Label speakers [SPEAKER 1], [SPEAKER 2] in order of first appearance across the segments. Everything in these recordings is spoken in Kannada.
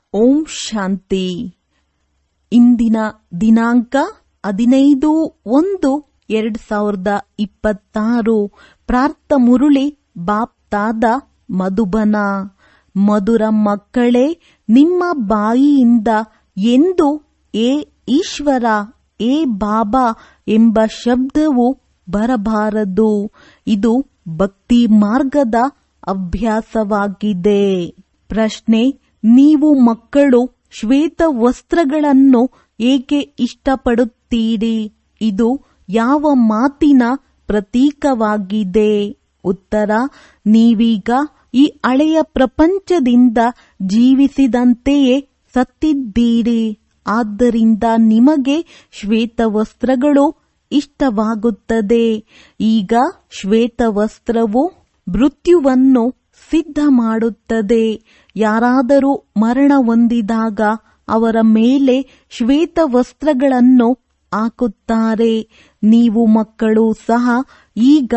[SPEAKER 1] ಓಂ ಶಾಂತಿ ಇಂದಿನ ದಿನಾಂಕ ಹದಿನೈದು ಒಂದು ಎರಡ್ ಸಾವಿರದ ಇಪ್ಪತ್ತಾರು ಪ್ರಾರ್ಥ ಮುರುಳಿ ಬಾಪ್ತಾದ ಮಧುಬನ ಮಧುರ ಮಕ್ಕಳೇ ನಿಮ್ಮ ಬಾಯಿಯಿಂದ ಎಂದು ಏ ಈಶ್ವರ ಏ ಬಾಬಾ ಎಂಬ ಶಬ್ದವು ಬರಬಾರದು ಇದು ಭಕ್ತಿ ಮಾರ್ಗದ ಅಭ್ಯಾಸವಾಗಿದೆ ಪ್ರಶ್ನೆ ನೀವು ಮಕ್ಕಳು ಶ್ವೇತ ವಸ್ತ್ರಗಳನ್ನು ಏಕೆ ಇಷ್ಟಪಡುತ್ತೀರಿ ಇದು ಯಾವ ಮಾತಿನ ಪ್ರತೀಕವಾಗಿದೆ ಉತ್ತರ ನೀವೀಗ ಈ ಹಳೆಯ ಪ್ರಪಂಚದಿಂದ ಜೀವಿಸಿದಂತೆಯೇ ಸತ್ತಿದ್ದೀರಿ ಆದ್ದರಿಂದ ನಿಮಗೆ ಶ್ವೇತ ವಸ್ತ್ರಗಳು ಇಷ್ಟವಾಗುತ್ತದೆ ಈಗ ಶ್ವೇತ ವಸ್ತ್ರವು ಮೃತ್ಯುವನ್ನು ಸಿದ್ಧ ಮಾಡುತ್ತದೆ ಯಾರಾದರೂ ಮರಣ ಹೊಂದಿದಾಗ ಅವರ ಮೇಲೆ ಶ್ವೇತ ವಸ್ತ್ರಗಳನ್ನು ಹಾಕುತ್ತಾರೆ ನೀವು ಮಕ್ಕಳು ಸಹ ಈಗ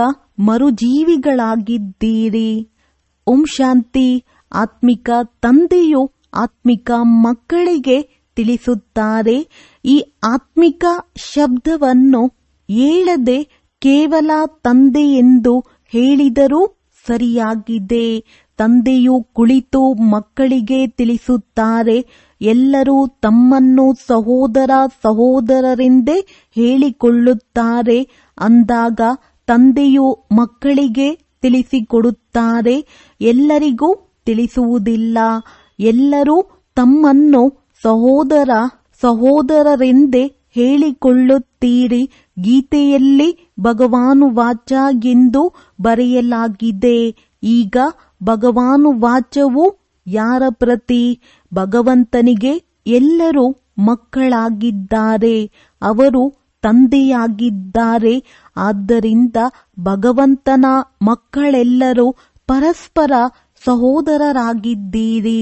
[SPEAKER 1] ಮರುಜೀವಿಗಳಾಗಿದ್ದೀರಿ ಓಂ ಶಾಂತಿ ಆತ್ಮಿಕ ತಂದೆಯು ಆತ್ಮಿಕ ಮಕ್ಕಳಿಗೆ ತಿಳಿಸುತ್ತಾರೆ ಈ ಆತ್ಮಿಕ ಶಬ್ದವನ್ನು ಹೇಳದೆ ಕೇವಲ ತಂದೆ ಎಂದು ಹೇಳಿದರೂ ಸರಿಯಾಗಿದೆ ತಂದೆಯು ಕುಳಿತು ಮಕ್ಕಳಿಗೆ ತಿಳಿಸುತ್ತಾರೆ ಎಲ್ಲರೂ ತಮ್ಮನ್ನು ಸಹೋದರ ಸಹೋದರರೆಂದೇ ಹೇಳಿಕೊಳ್ಳುತ್ತಾರೆ ಅಂದಾಗ ತಂದೆಯು ಮಕ್ಕಳಿಗೆ ತಿಳಿಸಿಕೊಡುತ್ತಾರೆ ಎಲ್ಲರಿಗೂ ತಿಳಿಸುವುದಿಲ್ಲ ಎಲ್ಲರೂ ತಮ್ಮನ್ನು ಸಹೋದರ ಸಹೋದರರೆಂದೇ ಹೇಳಿಕೊಳ್ಳುತ್ತೀರಿ ಗೀತೆಯಲ್ಲಿ ಭಗವಾನು ವಾಚ ಎಂದು ಬರೆಯಲಾಗಿದೆ ಈಗ ಭಗವಾನು ವಾಚವು ಯಾರ ಪ್ರತಿ ಭಗವಂತನಿಗೆ ಎಲ್ಲರೂ ಮಕ್ಕಳಾಗಿದ್ದಾರೆ ಅವರು ತಂದೆಯಾಗಿದ್ದಾರೆ ಆದ್ದರಿಂದ ಭಗವಂತನ ಮಕ್ಕಳೆಲ್ಲರೂ ಪರಸ್ಪರ ಸಹೋದರರಾಗಿದ್ದೀರಿ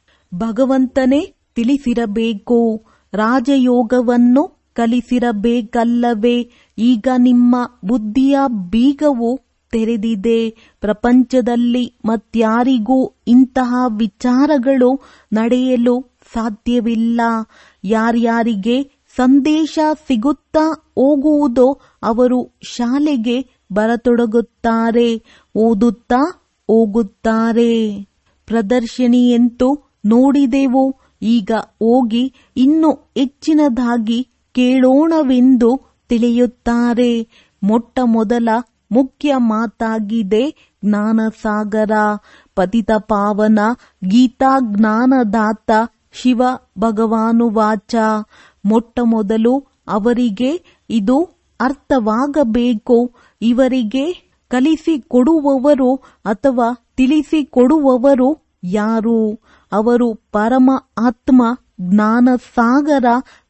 [SPEAKER 1] ಭಗವಂತನೇ ತಿಳಿಸಿರಬೇಕು ರಾಜಯೋಗವನ್ನು ಕಲಿಸಿರಬೇಕಲ್ಲವೇ ಈಗ ನಿಮ್ಮ ಬುದ್ಧಿಯ ಬೀಗವು ತೆರೆದಿದೆ ಪ್ರಪಂಚದಲ್ಲಿ ಮತ್ಯಾರಿಗೂ ಇಂತಹ ವಿಚಾರಗಳು ನಡೆಯಲು ಸಾಧ್ಯವಿಲ್ಲ ಯಾರ್ಯಾರಿಗೆ ಸಂದೇಶ ಸಿಗುತ್ತಾ ಹೋಗುವುದೋ ಅವರು ಶಾಲೆಗೆ ಬರತೊಡಗುತ್ತಾರೆ ಓದುತ್ತಾ ಹೋಗುತ್ತಾರೆ ಪ್ರದರ್ಶನಿಯಂತೂ ನೋಡಿದೆವು ಈಗ ಹೋಗಿ ಇನ್ನು ಹೆಚ್ಚಿನದಾಗಿ ಕೇಳೋಣವೆಂದು ತಿಳಿಯುತ್ತಾರೆ ಮೊಟ್ಟ ಮೊದಲ ಮುಖ್ಯ ಮಾತಾಗಿದೆ ಜ್ಞಾನಸಾಗರ ಪತಿತ ಪಾವನ ಗೀತಾ ಜ್ಞಾನದಾತ ಶಿವ ಭಗವಾನುವಾಚ ಮೊಟ್ಟ ಮೊದಲು ಅವರಿಗೆ ಇದು ಅರ್ಥವಾಗಬೇಕು ಇವರಿಗೆ ಕಲಿಸಿಕೊಡುವವರು ಅಥವಾ ತಿಳಿಸಿಕೊಡುವವರು ಯಾರು ಅವರು ಪರಮ ಆತ್ಮ ಜ್ಞಾನಸಾಗರ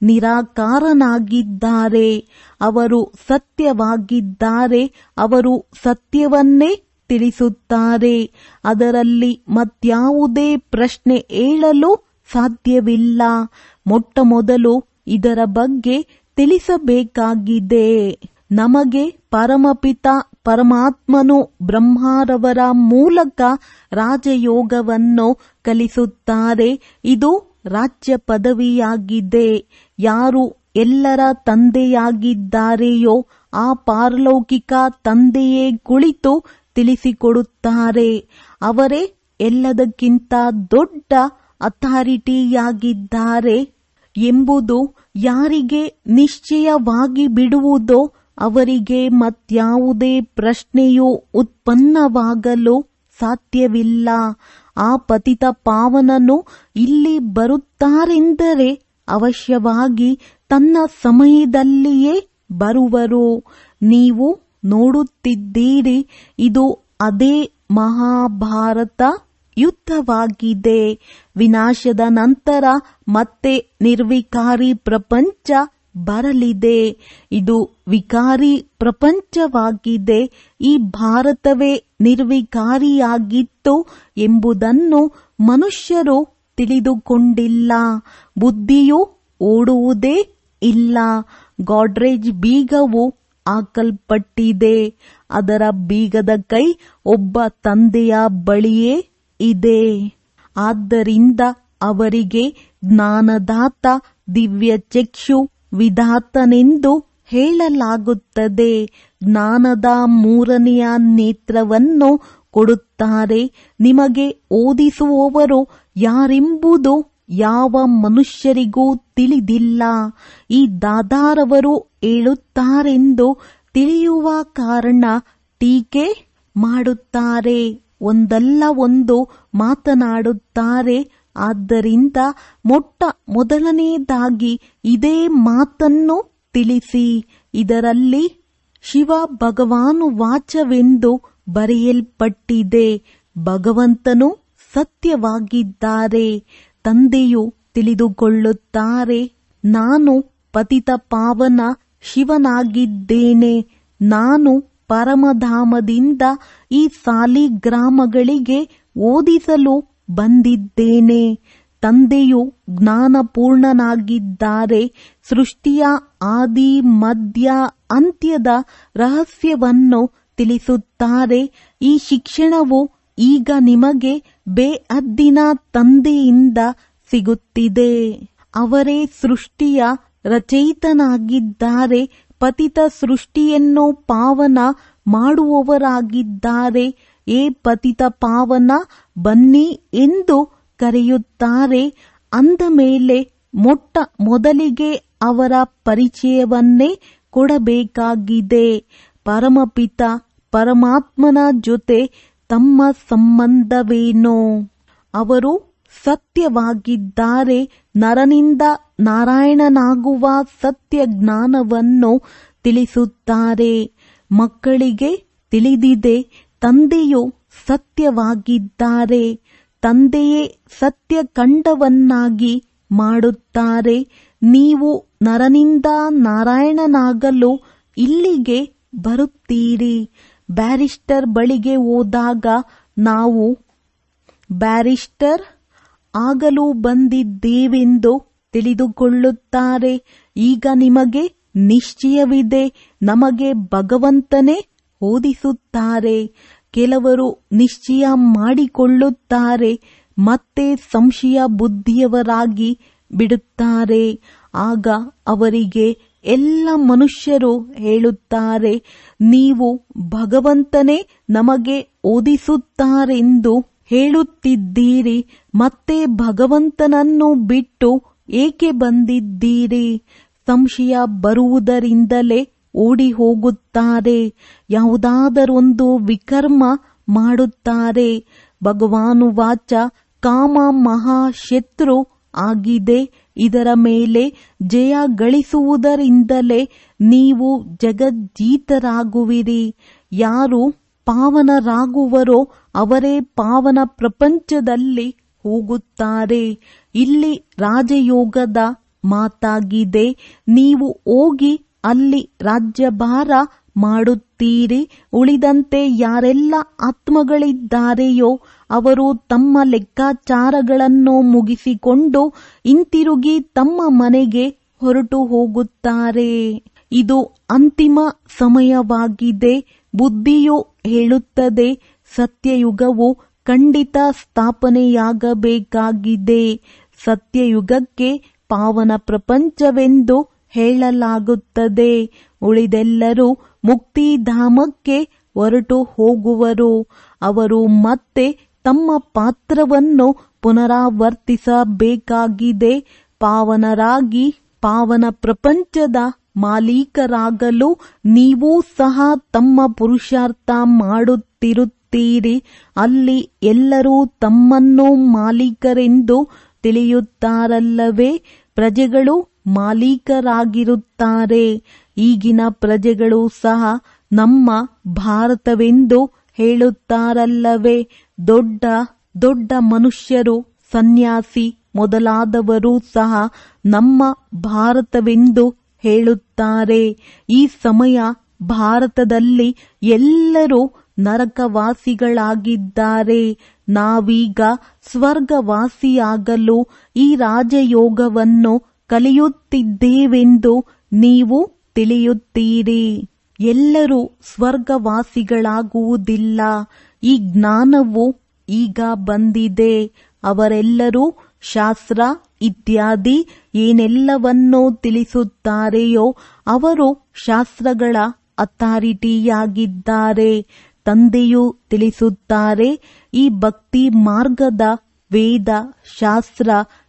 [SPEAKER 1] ನಿರಾಕಾರನಾಗಿದ್ದಾರೆ ಅವರು ಸತ್ಯವಾಗಿದ್ದಾರೆ ಅವರು ಸತ್ಯವನ್ನೇ ತಿಳಿಸುತ್ತಾರೆ ಅದರಲ್ಲಿ ಮತ್ಯಾವುದೇ ಪ್ರಶ್ನೆ ಹೇಳಲು ಸಾಧ್ಯವಿಲ್ಲ ಮೊಟ್ಟ ಮೊದಲು ಇದರ ಬಗ್ಗೆ ತಿಳಿಸಬೇಕಾಗಿದೆ ನಮಗೆ ಪರಮಪಿತ ಪರಮಾತ್ಮನು ಬ್ರಹ್ಮಾರವರ ಮೂಲಕ ರಾಜಯೋಗವನ್ನು ಕಲಿಸುತ್ತಾರೆ ಇದು ರಾಜ್ಯ ಪದವಿಯಾಗಿದೆ ಯಾರು ಎಲ್ಲರ ತಂದೆಯಾಗಿದ್ದಾರೆಯೋ ಆ ಪಾರಲೌಕಿಕ ತಂದೆಯೇ ಕುಳಿತು ತಿಳಿಸಿಕೊಡುತ್ತಾರೆ ಅವರೇ ಎಲ್ಲದಕ್ಕಿಂತ ದೊಡ್ಡ ಅಥಾರಿಟಿಯಾಗಿದ್ದಾರೆ ಎಂಬುದು ಯಾರಿಗೆ ನಿಶ್ಚಯವಾಗಿ ಬಿಡುವುದೋ ಅವರಿಗೆ ಮತ್ಯಾವುದೇ ಪ್ರಶ್ನೆಯು ಉತ್ಪನ್ನವಾಗಲು ಸಾಧ್ಯವಿಲ್ಲ ಆ ಪತಿತ ಪಾವನನು ಇಲ್ಲಿ ಬರುತ್ತಾರೆಂದರೆ ಅವಶ್ಯವಾಗಿ ತನ್ನ ಸಮಯದಲ್ಲಿಯೇ ಬರುವರು ನೀವು ನೋಡುತ್ತಿದ್ದೀರಿ ಇದು ಅದೇ ಮಹಾಭಾರತ ಯುದ್ಧವಾಗಿದೆ ವಿನಾಶದ ನಂತರ ಮತ್ತೆ ನಿರ್ವಿಕಾರಿ ಪ್ರಪಂಚ ಬರಲಿದೆ ಇದು ವಿಕಾರಿ ಪ್ರಪಂಚವಾಗಿದೆ ಈ ಭಾರತವೇ ನಿರ್ವಿಕಾರಿಯಾಗಿತ್ತು ಎಂಬುದನ್ನು ಮನುಷ್ಯರು ತಿಳಿದುಕೊಂಡಿಲ್ಲ ಬುದ್ಧಿಯು ಓಡುವುದೇ ಇಲ್ಲ ಗಾಡ್ರೇಜ್ ಬೀಗವು ಹಾಕಲ್ಪಟ್ಟಿದೆ ಅದರ ಬೀಗದ ಕೈ ಒಬ್ಬ ತಂದೆಯ ಬಳಿಯೇ ಇದೆ ಆದ್ದರಿಂದ ಅವರಿಗೆ ಜ್ಞಾನದಾತ ದಿವ್ಯ ಚಕ್ಷು ವಿಧಾತನೆಂದು ಹೇಳಲಾಗುತ್ತದೆ ಜ್ಞಾನದ ಮೂರನೆಯ ನೇತ್ರವನ್ನು ಕೊಡುತ್ತಾರೆ ನಿಮಗೆ ಓದಿಸುವವರು ಯಾರೆಂಬುದು ಯಾವ ಮನುಷ್ಯರಿಗೂ ತಿಳಿದಿಲ್ಲ ಈ ದಾದಾರವರು ಹೇಳುತ್ತಾರೆಂದು ತಿಳಿಯುವ ಕಾರಣ ಟೀಕೆ ಮಾಡುತ್ತಾರೆ ಒಂದಲ್ಲ ಒಂದು ಮಾತನಾಡುತ್ತಾರೆ ಆದ್ದರಿಂದ ಮೊಟ್ಟ ಮೊದಲನೆಯದಾಗಿ ಇದೇ ಮಾತನ್ನು ತಿಳಿಸಿ ಇದರಲ್ಲಿ ಶಿವ ಭಗವಾನು ವಾಚವೆಂದು ಬರೆಯಲ್ಪಟ್ಟಿದೆ ಭಗವಂತನು ಸತ್ಯವಾಗಿದ್ದಾರೆ ತಂದೆಯು ತಿಳಿದುಕೊಳ್ಳುತ್ತಾರೆ ನಾನು ಪತಿತ ಪಾವನ ಶಿವನಾಗಿದ್ದೇನೆ ನಾನು ಪರಮಧಾಮದಿಂದ ಈ ಸಾಲಿಗ್ರಾಮಗಳಿಗೆ ಓದಿಸಲು ಬಂದಿದ್ದೇನೆ ತಂದೆಯು ಜ್ಞಾನಪೂರ್ಣನಾಗಿದ್ದಾರೆ ಸೃಷ್ಟಿಯ ಆದಿ ಮಧ್ಯ ಅಂತ್ಯದ ರಹಸ್ಯವನ್ನು ತಿಳಿಸುತ್ತಾರೆ ಈ ಶಿಕ್ಷಣವು ಈಗ ನಿಮಗೆ ಬೇಅದ್ದಿನ ತಂದೆಯಿಂದ ಸಿಗುತ್ತಿದೆ ಅವರೇ ಸೃಷ್ಟಿಯ ರಚಯಿತನಾಗಿದ್ದಾರೆ ಪತಿತ ಸೃಷ್ಟಿಯನ್ನು ಪಾವನ ಮಾಡುವವರಾಗಿದ್ದಾರೆ ಏ ಪತಿತ ಪಾವನ ಬನ್ನಿ ಎಂದು ಕರೆಯುತ್ತಾರೆ ಅಂದ ಮೇಲೆ ಮೊಟ್ಟ ಮೊದಲಿಗೆ ಅವರ ಪರಿಚಯವನ್ನೇ ಕೊಡಬೇಕಾಗಿದೆ ಪರಮಪಿತ ಪರಮಾತ್ಮನ ಜೊತೆ ತಮ್ಮ ಸಂಬಂಧವೇನೋ ಅವರು ಸತ್ಯವಾಗಿದ್ದಾರೆ ನರನಿಂದ ನಾರಾಯಣನಾಗುವ ಸತ್ಯ ಜ್ಞಾನವನ್ನು ತಿಳಿಸುತ್ತಾರೆ ಮಕ್ಕಳಿಗೆ ತಿಳಿದಿದೆ ತಂದೆಯು ಸತ್ಯವಾಗಿದ್ದಾರೆ ತಂದೆಯೇ ಸತ್ಯ ಕಂಡವನ್ನಾಗಿ ಮಾಡುತ್ತಾರೆ ನೀವು ನರನಿಂದ ನಾರಾಯಣನಾಗಲು ಇಲ್ಲಿಗೆ ಬರುತ್ತೀರಿ ಬ್ಯಾರಿಸ್ಟರ್ ಬಳಿಗೆ ಹೋದಾಗ ನಾವು ಬ್ಯಾರಿಸ್ಟರ್ ಆಗಲು ಬಂದಿದ್ದೇವೆಂದು ತಿಳಿದುಕೊಳ್ಳುತ್ತಾರೆ ಈಗ ನಿಮಗೆ ನಿಶ್ಚಯವಿದೆ ನಮಗೆ ಭಗವಂತನೇ ಓದಿಸುತ್ತಾರೆ ಕೆಲವರು ನಿಶ್ಚಯ ಮಾಡಿಕೊಳ್ಳುತ್ತಾರೆ ಮತ್ತೆ ಸಂಶಯ ಬುದ್ಧಿಯವರಾಗಿ ಬಿಡುತ್ತಾರೆ ಆಗ ಅವರಿಗೆ ಎಲ್ಲ ಮನುಷ್ಯರು ಹೇಳುತ್ತಾರೆ ನೀವು ಭಗವಂತನೇ ನಮಗೆ ಓದಿಸುತ್ತಾರೆಂದು ಹೇಳುತ್ತಿದ್ದೀರಿ ಮತ್ತೆ ಭಗವಂತನನ್ನು ಬಿಟ್ಟು ಏಕೆ ಬಂದಿದ್ದೀರಿ ಸಂಶಯ ಬರುವುದರಿಂದಲೇ ಓಡಿ ಹೋಗುತ್ತಾರೆ ಯಾವುದಾದರೊಂದು ವಿಕರ್ಮ ಮಾಡುತ್ತಾರೆ ಭಗವಾನು ವಾಚ ಕಾಮ ಮಹಾಶತ್ರು ಆಗಿದೆ ಇದರ ಮೇಲೆ ಜಯ ಗಳಿಸುವುದರಿಂದಲೇ ನೀವು ಜಗಜ್ಜೀತರಾಗುವಿರಿ ಯಾರು ಪಾವನರಾಗುವರೋ ಅವರೇ ಪಾವನ ಪ್ರಪಂಚದಲ್ಲಿ ಹೋಗುತ್ತಾರೆ ಇಲ್ಲಿ ರಾಜಯೋಗದ ಮಾತಾಗಿದೆ ನೀವು ಹೋಗಿ ಅಲ್ಲಿ ರಾಜ್ಯಭಾರ ಮಾಡುತ್ತೀರಿ ಉಳಿದಂತೆ ಯಾರೆಲ್ಲ ಆತ್ಮಗಳಿದ್ದಾರೆಯೋ ಅವರು ತಮ್ಮ ಲೆಕ್ಕಾಚಾರಗಳನ್ನು ಮುಗಿಸಿಕೊಂಡು ಹಿಂತಿರುಗಿ ತಮ್ಮ ಮನೆಗೆ ಹೊರಟು ಹೋಗುತ್ತಾರೆ ಇದು ಅಂತಿಮ ಸಮಯವಾಗಿದೆ ಬುದ್ಧಿಯು ಹೇಳುತ್ತದೆ ಸತ್ಯಯುಗವು ಖಂಡಿತ ಸ್ಥಾಪನೆಯಾಗಬೇಕಾಗಿದೆ ಸತ್ಯಯುಗಕ್ಕೆ ಪಾವನ ಪ್ರಪಂಚವೆಂದು ಹೇಳಲಾಗುತ್ತದೆ ಉಳಿದೆಲ್ಲರೂ ಮುಕ್ತಿಧಾಮಕ್ಕೆ ಹೊರಟು ಹೋಗುವರು ಅವರು ಮತ್ತೆ ತಮ್ಮ ಪಾತ್ರವನ್ನು ಪುನರಾವರ್ತಿಸಬೇಕಾಗಿದೆ ಪಾವನರಾಗಿ ಪಾವನ ಪ್ರಪಂಚದ ಮಾಲೀಕರಾಗಲು ನೀವೂ ಸಹ ತಮ್ಮ ಪುರುಷಾರ್ಥ ಮಾಡುತ್ತಿರುತ್ತೀರಿ ಅಲ್ಲಿ ಎಲ್ಲರೂ ತಮ್ಮನ್ನು ಮಾಲೀಕರೆಂದು ತಿಳಿಯುತ್ತಾರಲ್ಲವೇ ಪ್ರಜೆಗಳು ಮಾಲೀಕರಾಗಿರುತ್ತಾರೆ ಈಗಿನ ಪ್ರಜೆಗಳು ಸಹ ನಮ್ಮ ಭಾರತವೆಂದು ಹೇಳುತ್ತಾರಲ್ಲವೇ ದೊಡ್ಡ ದೊಡ್ಡ ಮನುಷ್ಯರು ಸನ್ಯಾಸಿ ಮೊದಲಾದವರು ಸಹ ನಮ್ಮ ಭಾರತವೆಂದು ಹೇಳುತ್ತಾರೆ ಈ ಸಮಯ ಭಾರತದಲ್ಲಿ ಎಲ್ಲರೂ ನರಕವಾಸಿಗಳಾಗಿದ್ದಾರೆ ನಾವೀಗ ಸ್ವರ್ಗವಾಸಿಯಾಗಲು ಈ ರಾಜಯೋಗವನ್ನು ಕಲಿಯುತ್ತಿದ್ದೇವೆಂದು ನೀವು ತಿಳಿಯುತ್ತೀರಿ ಎಲ್ಲರೂ ಸ್ವರ್ಗವಾಸಿಗಳಾಗುವುದಿಲ್ಲ ಈ ಜ್ಞಾನವು ಈಗ ಬಂದಿದೆ ಅವರೆಲ್ಲರೂ ಶಾಸ್ತ್ರ ಇತ್ಯಾದಿ ಏನೆಲ್ಲವನ್ನೋ ತಿಳಿಸುತ್ತಾರೆಯೋ ಅವರು ಶಾಸ್ತ್ರಗಳ ಅಥಾರಿಟಿಯಾಗಿದ್ದಾರೆ ತಂದೆಯು ತಿಳಿಸುತ್ತಾರೆ ಈ ಭಕ್ತಿ ಮಾರ್ಗದ ವೇದ ಶಾಸ್ತ್ರ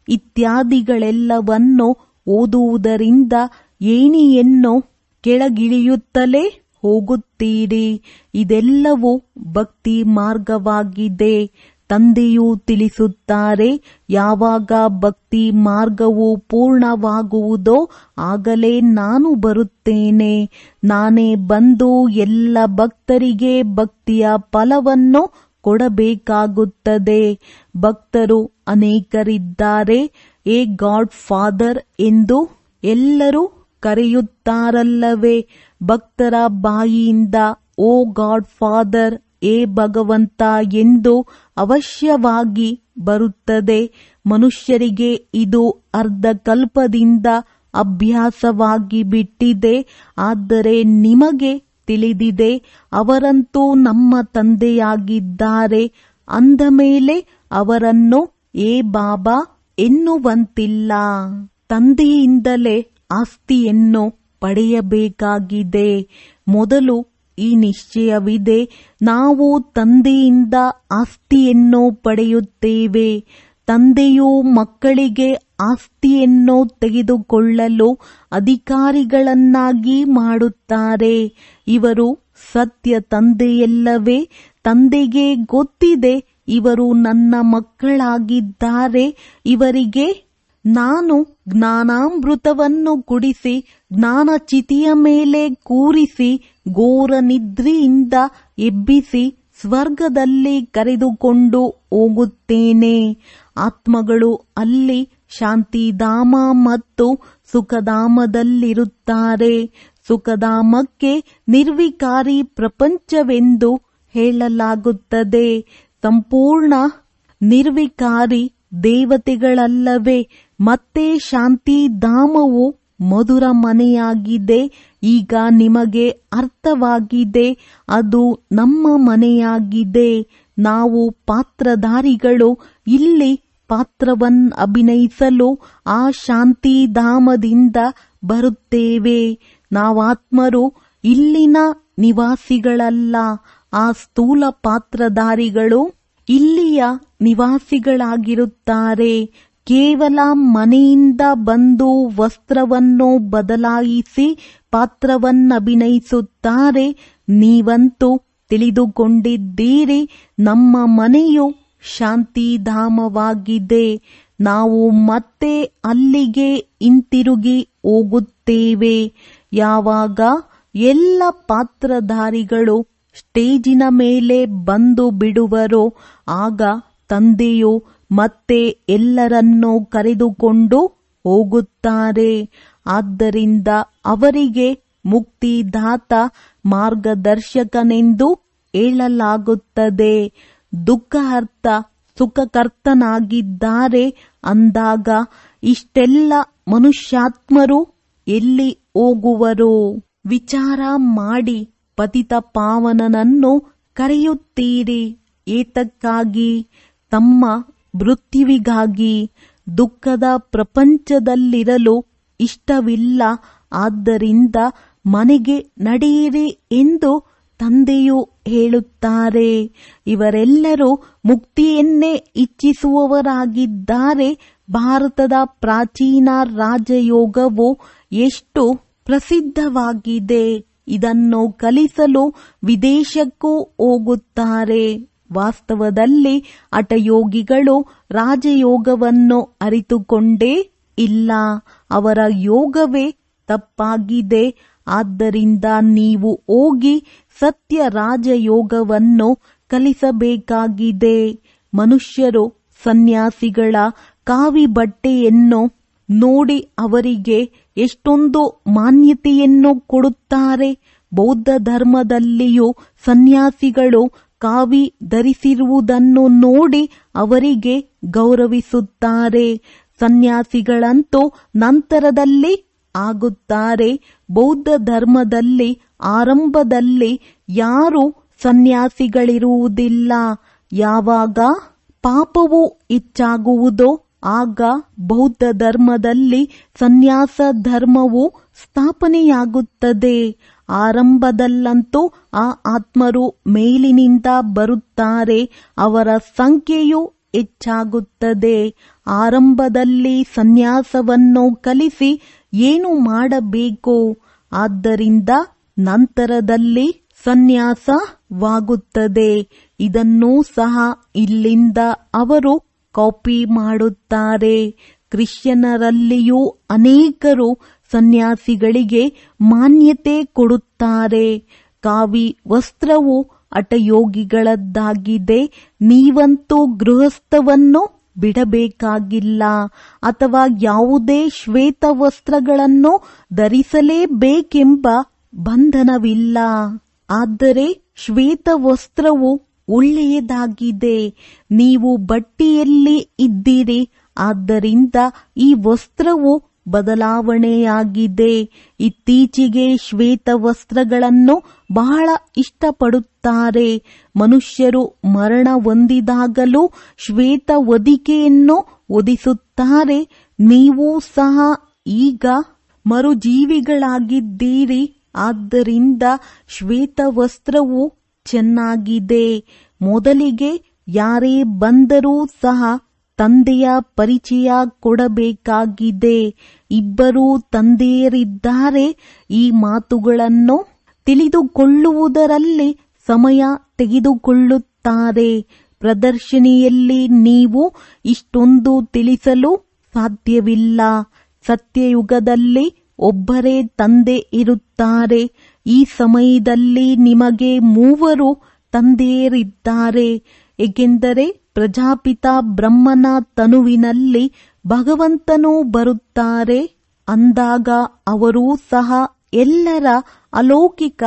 [SPEAKER 1] ಇತ್ಯಾದಿಗಳೆಲ್ಲವನ್ನು ಓದುವುದರಿಂದ ಏಣಿಯನ್ನು ಕೆಳಗಿಳಿಯುತ್ತಲೇ ಹೋಗುತ್ತೀರಿ ಇದೆಲ್ಲವೂ ಭಕ್ತಿ ಮಾರ್ಗವಾಗಿದೆ ತಂದೆಯು ತಿಳಿಸುತ್ತಾರೆ ಯಾವಾಗ ಭಕ್ತಿ ಮಾರ್ಗವು ಪೂರ್ಣವಾಗುವುದೋ ಆಗಲೇ ನಾನು ಬರುತ್ತೇನೆ ನಾನೇ ಬಂದು ಎಲ್ಲ ಭಕ್ತರಿಗೆ ಭಕ್ತಿಯ ಫಲವನ್ನು ಕೊಡಬೇಕಾಗುತ್ತದೆ ಭಕ್ತರು ಅನೇಕರಿದ್ದಾರೆ ಎ ಗಾಡ್ ಫಾದರ್ ಎಂದು ಎಲ್ಲರೂ ಕರೆಯುತ್ತಾರಲ್ಲವೇ ಭಕ್ತರ ಬಾಯಿಯಿಂದ ಓ ಗಾಡ್ ಫಾದರ್ ಏ ಭಗವಂತ ಎಂದು ಅವಶ್ಯವಾಗಿ ಬರುತ್ತದೆ ಮನುಷ್ಯರಿಗೆ ಇದು ಅರ್ಧಕಲ್ಪದಿಂದ ಅಭ್ಯಾಸವಾಗಿ ಬಿಟ್ಟಿದೆ ಆದರೆ ನಿಮಗೆ ತಿಳಿದಿದೆ ಅವರಂತೂ ನಮ್ಮ ತಂದೆಯಾಗಿದ್ದಾರೆ ಅಂದ ಮೇಲೆ ಅವರನ್ನು ಏ ಬಾಬಾ ಎನ್ನುವಂತಿಲ್ಲ ತಂದೆಯಿಂದಲೇ ಆಸ್ತಿಯನ್ನು ಪಡೆಯಬೇಕಾಗಿದೆ ಮೊದಲು ಈ ನಿಶ್ಚಯವಿದೆ ನಾವು ತಂದೆಯಿಂದ ಆಸ್ತಿಯನ್ನು ಪಡೆಯುತ್ತೇವೆ ತಂದೆಯು ಮಕ್ಕಳಿಗೆ ಆಸ್ತಿಯನ್ನು ತೆಗೆದುಕೊಳ್ಳಲು ಅಧಿಕಾರಿಗಳನ್ನಾಗಿ ಮಾಡುತ್ತಾರೆ ಇವರು ಸತ್ಯ ತಂದೆಯಲ್ಲವೇ ತಂದೆಗೆ ಗೊತ್ತಿದೆ ಇವರು ನನ್ನ ಮಕ್ಕಳಾಗಿದ್ದಾರೆ ಇವರಿಗೆ ನಾನು ಜ್ಞಾನಾಮೃತವನ್ನು ಕುಡಿಸಿ ಜ್ಞಾನಚಿತಿಯ ಮೇಲೆ ಕೂರಿಸಿ ಘೋರ ನಿದ್ರೆಯಿಂದ ಎಬ್ಬಿಸಿ ಸ್ವರ್ಗದಲ್ಲಿ ಕರೆದುಕೊಂಡು ಹೋಗುತ್ತೇನೆ ಆತ್ಮಗಳು ಅಲ್ಲಿ ಶಾಂತಿಧಾಮ ಮತ್ತು ಸುಖಧಾಮದಲ್ಲಿರುತ್ತಾರೆ ಸುಖಧಾಮಕ್ಕೆ ನಿರ್ವಿಕಾರಿ ಪ್ರಪಂಚವೆಂದು ಹೇಳಲಾಗುತ್ತದೆ ಸಂಪೂರ್ಣ ನಿರ್ವಿಕಾರಿ ದೇವತೆಗಳಲ್ಲವೇ ಮತ್ತೆ ಶಾಂತಿಧಾಮವು ಮಧುರ ಮನೆಯಾಗಿದೆ ಈಗ ನಿಮಗೆ ಅರ್ಥವಾಗಿದೆ ಅದು ನಮ್ಮ ಮನೆಯಾಗಿದೆ ನಾವು ಪಾತ್ರಧಾರಿಗಳು ಇಲ್ಲಿ ಪಾತ್ರವನ್ ಅಭಿನಯಿಸಲು ಆ ಶಾಂತಿಧಾಮದಿಂದ ಬರುತ್ತೇವೆ ನಾವಾತ್ಮರು ಇಲ್ಲಿನ ನಿವಾಸಿಗಳಲ್ಲ ಆ ಸ್ಥೂಲ ಪಾತ್ರಧಾರಿಗಳು ಇಲ್ಲಿಯ ನಿವಾಸಿಗಳಾಗಿರುತ್ತಾರೆ ಕೇವಲ ಮನೆಯಿಂದ ಬಂದು ವಸ್ತ್ರವನ್ನು ಬದಲಾಯಿಸಿ ಪಾತ್ರವನ್ನಭಿನಯಿಸುತ್ತಾರೆ ನೀವಂತೂ ತಿಳಿದುಕೊಂಡಿದ್ದೀರಿ ನಮ್ಮ ಮನೆಯು ಶಾಂತಿಧಾಮವಾಗಿದೆ ನಾವು ಮತ್ತೆ ಅಲ್ಲಿಗೆ ಹಿಂತಿರುಗಿ ಹೋಗುತ್ತೇವೆ ಯಾವಾಗ ಎಲ್ಲ ಪಾತ್ರಧಾರಿಗಳು ಸ್ಟೇಜಿನ ಮೇಲೆ ಬಂದು ಬಿಡುವರೋ ಆಗ ತಂದೆಯು ಮತ್ತೆ ಎಲ್ಲರನ್ನೂ ಕರೆದುಕೊಂಡು ಹೋಗುತ್ತಾರೆ ಆದ್ದರಿಂದ ಅವರಿಗೆ ಮುಕ್ತಿದಾತ ಮಾರ್ಗದರ್ಶಕನೆಂದು ಹೇಳಲಾಗುತ್ತದೆ ದುಃಖಹರ್ತ ಸುಖಕರ್ತನಾಗಿದ್ದಾರೆ ಅಂದಾಗ ಇಷ್ಟೆಲ್ಲ ಮನುಷ್ಯಾತ್ಮರು ಎಲ್ಲಿ ಹೋಗುವರು ವಿಚಾರ ಮಾಡಿ ಪತಿತ ಪಾವನನನ್ನು ಕರೆಯುತ್ತೀರಿ ಏತಕ್ಕಾಗಿ ತಮ್ಮ ಮೃತ್ಯುವಿಗಾಗಿ ದುಃಖದ ಪ್ರಪಂಚದಲ್ಲಿರಲು ಇಷ್ಟವಿಲ್ಲ ಆದ್ದರಿಂದ ಮನೆಗೆ ನಡೆಯಿರಿ ಎಂದು ತಂದೆಯು ಹೇಳುತ್ತಾರೆ ಇವರೆಲ್ಲರೂ ಮುಕ್ತಿಯನ್ನೇ ಇಚ್ಛಿಸುವವರಾಗಿದ್ದಾರೆ ಭಾರತದ ಪ್ರಾಚೀನ ರಾಜಯೋಗವು ಎಷ್ಟು ಪ್ರಸಿದ್ಧವಾಗಿದೆ ಇದನ್ನು ಕಲಿಸಲು ವಿದೇಶಕ್ಕೂ ಹೋಗುತ್ತಾರೆ ವಾಸ್ತವದಲ್ಲಿ ಹಠಯೋಗಿಗಳು ರಾಜಯೋಗವನ್ನು ಅರಿತುಕೊಂಡೇ ಇಲ್ಲ ಅವರ ಯೋಗವೇ ತಪ್ಪಾಗಿದೆ ಆದ್ದರಿಂದ ನೀವು ಹೋಗಿ ಸತ್ಯ ರಾಜಯೋಗವನ್ನು ಕಲಿಸಬೇಕಾಗಿದೆ ಮನುಷ್ಯರು ಸನ್ಯಾಸಿಗಳ ಕಾವಿ ಬಟ್ಟೆಯನ್ನು ನೋಡಿ ಅವರಿಗೆ ಎಷ್ಟೊಂದು ಮಾನ್ಯತೆಯನ್ನು ಕೊಡುತ್ತಾರೆ ಬೌದ್ಧ ಧರ್ಮದಲ್ಲಿಯೂ ಸನ್ಯಾಸಿಗಳು ಕಾವಿ ಧರಿಸಿರುವುದನ್ನು ನೋಡಿ ಅವರಿಗೆ ಗೌರವಿಸುತ್ತಾರೆ ಸನ್ಯಾಸಿಗಳಂತೂ ನಂತರದಲ್ಲಿ ಆಗುತ್ತಾರೆ ಬೌದ್ಧ ಧರ್ಮದಲ್ಲಿ ಆರಂಭದಲ್ಲಿ ಯಾರು ಸನ್ಯಾಸಿಗಳಿರುವುದಿಲ್ಲ ಯಾವಾಗ ಪಾಪವು ಹೆಚ್ಚಾಗುವುದೋ ಆಗ ಬೌದ್ಧ ಧರ್ಮದಲ್ಲಿ ಸನ್ಯಾಸ ಧರ್ಮವು ಸ್ಥಾಪನೆಯಾಗುತ್ತದೆ ಆರಂಭದಲ್ಲಂತೂ ಆ ಆತ್ಮರು ಮೇಲಿನಿಂದ ಬರುತ್ತಾರೆ ಅವರ ಸಂಖ್ಯೆಯು ಹೆಚ್ಚಾಗುತ್ತದೆ ಆರಂಭದಲ್ಲಿ ಸನ್ಯಾಸವನ್ನು ಕಲಿಸಿ ಏನು ಮಾಡಬೇಕು ಆದ್ದರಿಂದ ನಂತರದಲ್ಲಿ ಸನ್ಯಾಸವಾಗುತ್ತದೆ ಇದನ್ನೂ ಸಹ ಇಲ್ಲಿಂದ ಅವರು ಕಾಪಿ ಮಾಡುತ್ತಾರೆ ಕ್ರಿಶ್ಚಿಯನರಲ್ಲಿಯೂ ಅನೇಕರು ಸನ್ಯಾಸಿಗಳಿಗೆ ಮಾನ್ಯತೆ ಕೊಡುತ್ತಾರೆ ಕಾವಿ ವಸ್ತ್ರವು ಹಠಯೋಗಿಗಳದ್ದಾಗಿದೆ ನೀವಂತೂ ಗೃಹಸ್ಥವನ್ನು ಬಿಡಬೇಕಾಗಿಲ್ಲ ಅಥವಾ ಯಾವುದೇ ಶ್ವೇತ ವಸ್ತ್ರಗಳನ್ನು ಧರಿಸಲೇಬೇಕೆಂಬ ಬಂಧನವಿಲ್ಲ ಆದರೆ ಶ್ವೇತ ವಸ್ತ್ರವು ಒಳ್ಳೆಯದಾಗಿದೆ ನೀವು ಬಟ್ಟಿಯಲ್ಲಿ ಇದ್ದೀರಿ ಆದ್ದರಿಂದ ಈ ವಸ್ತ್ರವು ಬದಲಾವಣೆಯಾಗಿದೆ ಇತ್ತೀಚೆಗೆ ಶ್ವೇತ ವಸ್ತ್ರಗಳನ್ನು ಬಹಳ ಇಷ್ಟಪಡುತ್ತಾರೆ ಮನುಷ್ಯರು ಮರಣ ಹೊಂದಿದಾಗಲೂ ಶ್ವೇತ ಹೊದಿಕೆಯನ್ನು ಒದಿಸುತ್ತಾರೆ ನೀವು ಸಹ ಈಗ ಮರುಜೀವಿಗಳಾಗಿದ್ದೀರಿ ಆದ್ದರಿಂದ ಶ್ವೇತ ವಸ್ತ್ರವು ಚೆನ್ನಾಗಿದೆ ಮೊದಲಿಗೆ ಯಾರೇ ಬಂದರೂ ಸಹ ತಂದೆಯ ಪರಿಚಯ ಕೊಡಬೇಕಾಗಿದೆ ಇಬ್ಬರೂ ತಂದೆಯರಿದ್ದಾರೆ ಈ ಮಾತುಗಳನ್ನು ತಿಳಿದುಕೊಳ್ಳುವುದರಲ್ಲಿ ಸಮಯ ತೆಗೆದುಕೊಳ್ಳುತ್ತಾರೆ ಪ್ರದರ್ಶನಿಯಲ್ಲಿ ನೀವು ಇಷ್ಟೊಂದು ತಿಳಿಸಲು ಸಾಧ್ಯವಿಲ್ಲ ಸತ್ಯಯುಗದಲ್ಲಿ ಒಬ್ಬರೇ ತಂದೆ ಇರುತ್ತಾರೆ ಈ ಸಮಯದಲ್ಲಿ ನಿಮಗೆ ಮೂವರು ತಂದೆಯರಿದ್ದಾರೆ ಏಕೆಂದರೆ ಪ್ರಜಾಪಿತ ಬ್ರಹ್ಮನ ತನುವಿನಲ್ಲಿ ಭಗವಂತನೂ ಬರುತ್ತಾರೆ ಅಂದಾಗ ಅವರೂ ಸಹ ಎಲ್ಲರ ಅಲೌಕಿಕ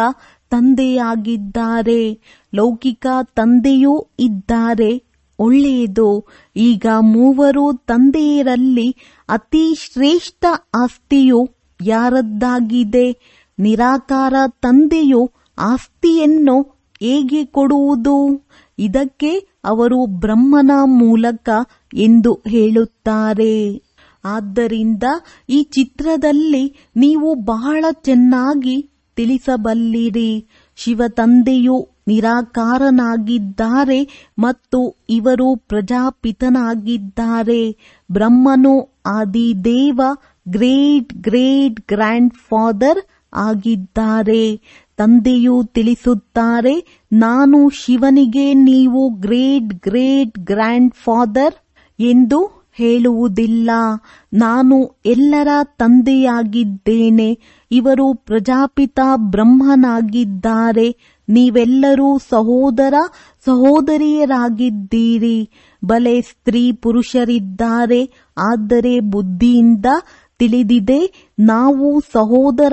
[SPEAKER 1] ತಂದೆಯಾಗಿದ್ದಾರೆ ಲೌಕಿಕ ತಂದೆಯೂ ಇದ್ದಾರೆ ಒಳ್ಳೆಯದು ಈಗ ಮೂವರು ತಂದೆಯರಲ್ಲಿ ಅತಿ ಶ್ರೇಷ್ಠ ಆಸ್ತಿಯು ಯಾರದ್ದಾಗಿದೆ ನಿರಾಕಾರ ತಂದೆಯು ಆಸ್ತಿಯನ್ನು ಹೇಗೆ ಕೊಡುವುದು ಇದಕ್ಕೆ ಅವರು ಬ್ರಹ್ಮನ ಮೂಲಕ ಎಂದು ಹೇಳುತ್ತಾರೆ ಆದ್ದರಿಂದ ಈ ಚಿತ್ರದಲ್ಲಿ ನೀವು ಬಹಳ ಚೆನ್ನಾಗಿ ತಿಳಿಸಬಲ್ಲಿರಿ ಶಿವ ತಂದೆಯು ನಿರಾಕಾರನಾಗಿದ್ದಾರೆ ಮತ್ತು ಇವರು ಪ್ರಜಾಪಿತನಾಗಿದ್ದಾರೆ ಬ್ರಹ್ಮನು ಆದಿದೇವ ಗ್ರೇಟ್ ಗ್ರೇಟ್ ಗ್ರ್ಯಾಂಡ್ ಫಾದರ್ ಆಗಿದ್ದಾರೆ ತಂದೆಯು ತಿಳಿಸುತ್ತಾರೆ ನಾನು ಶಿವನಿಗೆ ನೀವು ಗ್ರೇಟ್ ಗ್ರೇಟ್ ಗ್ರ್ಯಾಂಡ್ ಫಾದರ್ ಎಂದು ಹೇಳುವುದಿಲ್ಲ ನಾನು ಎಲ್ಲರ ತಂದೆಯಾಗಿದ್ದೇನೆ ಇವರು ಪ್ರಜಾಪಿತ ಬ್ರಹ್ಮನಾಗಿದ್ದಾರೆ ನೀವೆಲ್ಲರೂ ಸಹೋದರ ಸಹೋದರಿಯರಾಗಿದ್ದೀರಿ ಬಲೆ ಸ್ತ್ರೀ ಪುರುಷರಿದ್ದಾರೆ ಆದರೆ ಬುದ್ಧಿಯಿಂದ ತಿಳಿದಿದೆ ನಾವು ಸಹೋದರ